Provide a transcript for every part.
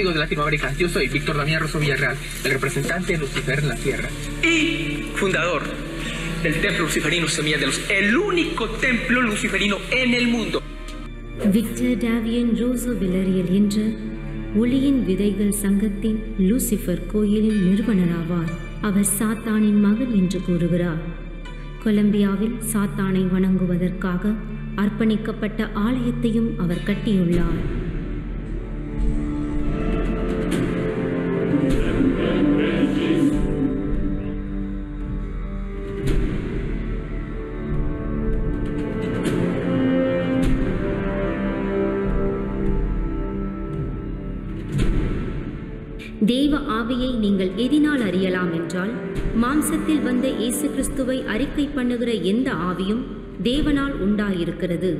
amigos de Latinoamérica, yo soy Víctor Damián Rosso Villarreal, el representante de Lucifer en la Tierra. y fundador del templo luciferino Semilla de Luz, el único templo luciferino en el mundo. Victor Davian Rosso Villarreal என்ற ஒளியின் விதைகள் சங்கத்தின் Lucifer கோயிலின் நிறுவனராவார் அவர் சாத்தானின் மகன் என்று கூறுகிறார் கொலம்பியாவில் சாத்தானை வணங்குவதற்காக அர்ப்பணிக்கப்பட்ட ஆலயத்தையும் அவர் கட்டியுள்ளார் தேவ ஆவியை நீங்கள் எதினால் அறியலாம் என்றால் மாம்சத்தில் வந்த இயேசு கிறிஸ்துவை அறிக்கை பண்ணுகிற எந்த ஆவியும் தேவனால் உண்டாயிருக்கிறது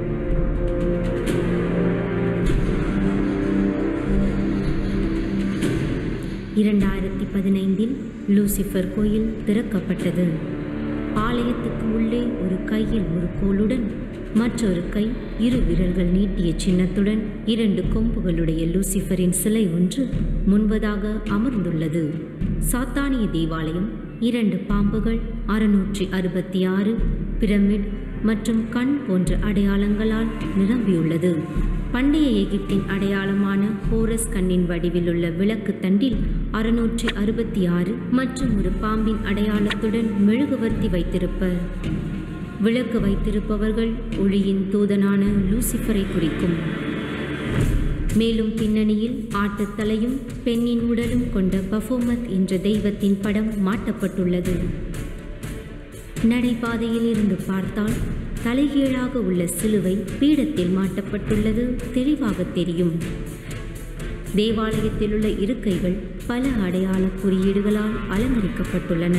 இரண்டாயிரத்தி பதினைந்தில் லூசிஃபர் கோயில் திறக்கப்பட்டது ஆலயத்துக்கு உள்ளே ஒரு கையில் ஒரு கோலுடன் மற்றொரு கை இரு விரல்கள் நீட்டிய சின்னத்துடன் இரண்டு கொம்புகளுடைய லூசிஃபரின் சிலை ஒன்று முன்பதாக அமர்ந்துள்ளது சாத்தானிய தேவாலயம் இரண்டு பாம்புகள் அறுநூற்றி அறுபத்தி ஆறு பிரமிட் மற்றும் கண் போன்ற அடையாளங்களால் நிரம்பியுள்ளது பண்டைய எகிப்தின் அடையாளமான ஹோரஸ் கண்ணின் வடிவிலுள்ள விளக்கு தண்டில் அறுநூற்றி அறுபத்தி ஆறு மற்றும் ஒரு பாம்பின் அடையாளத்துடன் மெழுகுவர்த்தி வைத்திருப்பர் விளக்கு வைத்திருப்பவர்கள் ஒளியின் தூதனான லூசிஃபரை குறிக்கும் மேலும் பின்னணியில் ஆட்டுத்தலையும் பெண்ணின் உடலும் கொண்ட பஃபோமத் என்ற தெய்வத்தின் படம் மாட்டப்பட்டுள்ளது நடைபாதையில் இருந்து பார்த்தால் தலைகீழாக உள்ள சிலுவை பீடத்தில் மாட்டப்பட்டுள்ளது தெளிவாக தெரியும் தேவாலயத்தில் உள்ள இருக்கைகள் பல அடையாள குறியீடுகளால் அலங்கரிக்கப்பட்டுள்ளன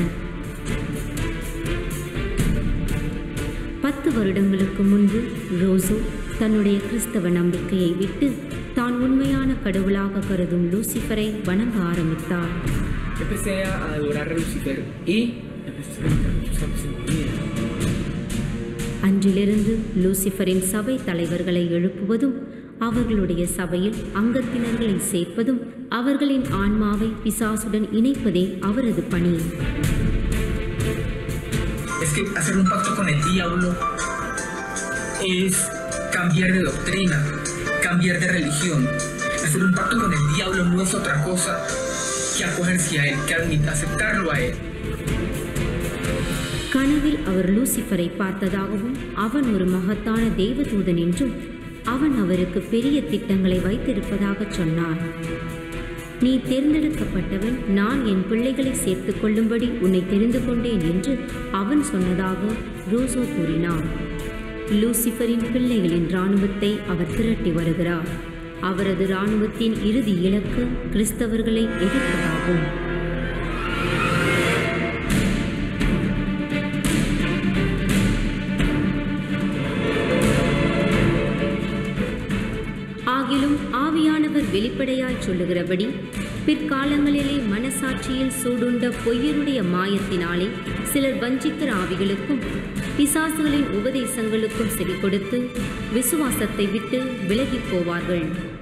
பத்து வருடங்களுக்கு முன்பு ரோசோ தன்னுடைய கிறிஸ்தவ நம்பிக்கையை விட்டு தான் உண்மையான கடவுளாக கருதும் லூசிஃபரை வணங்க ஆரம்பித்தார் Empecé a adorar a Lucifer y empecé a sentir அன்றிலிருந்து லூசிஃபரின் சபை தலைவர்களை எழுப்புவதும் அவர்களுடைய சபையில் அங்கத்தினர்களை சேர்ப்பதும் அவர்களின் ஆன்மாவை பிசாசுடன் இணைப்பதே அவரது பணி Es que hacer un pacto con el diablo es cambiar de doctrina, cambiar de religión. Hacer un pacto con el diablo no es otra cosa que acogerse a él, que admit- aceptarlo a él. கனவில் அவர் லூசிஃபரை பார்த்ததாகவும் அவன் ஒரு மகத்தான தேவதூதன் என்றும் அவன் அவருக்கு பெரிய திட்டங்களை வைத்திருப்பதாக சொன்னார் நீ தேர்ந்தெடுக்கப்பட்டவன் நான் என் பிள்ளைகளை சேர்த்துக் கொள்ளும்படி உன்னை தெரிந்து கொண்டேன் என்று அவன் சொன்னதாக ரோசோ கூறினார் லூசிஃபரின் பிள்ளைகளின் இராணுவத்தை அவர் திரட்டி வருகிறார் அவரது இராணுவத்தின் இறுதி இலக்கு கிறிஸ்தவர்களை எதிர்ப்பதாகும் ஆகிலும் ஆவியானவர் வெளிப்படையாய் சொல்லுகிறபடி பிற்காலங்களிலே மனசாட்சியில் சூடுண்ட பொய்யருடைய மாயத்தினாலே சிலர் வஞ்சிக்கிற ஆவிகளுக்கும் பிசாசுகளின் உபதேசங்களுக்கும் செவி கொடுத்து விசுவாசத்தை விட்டு விலகிப் போவார்கள்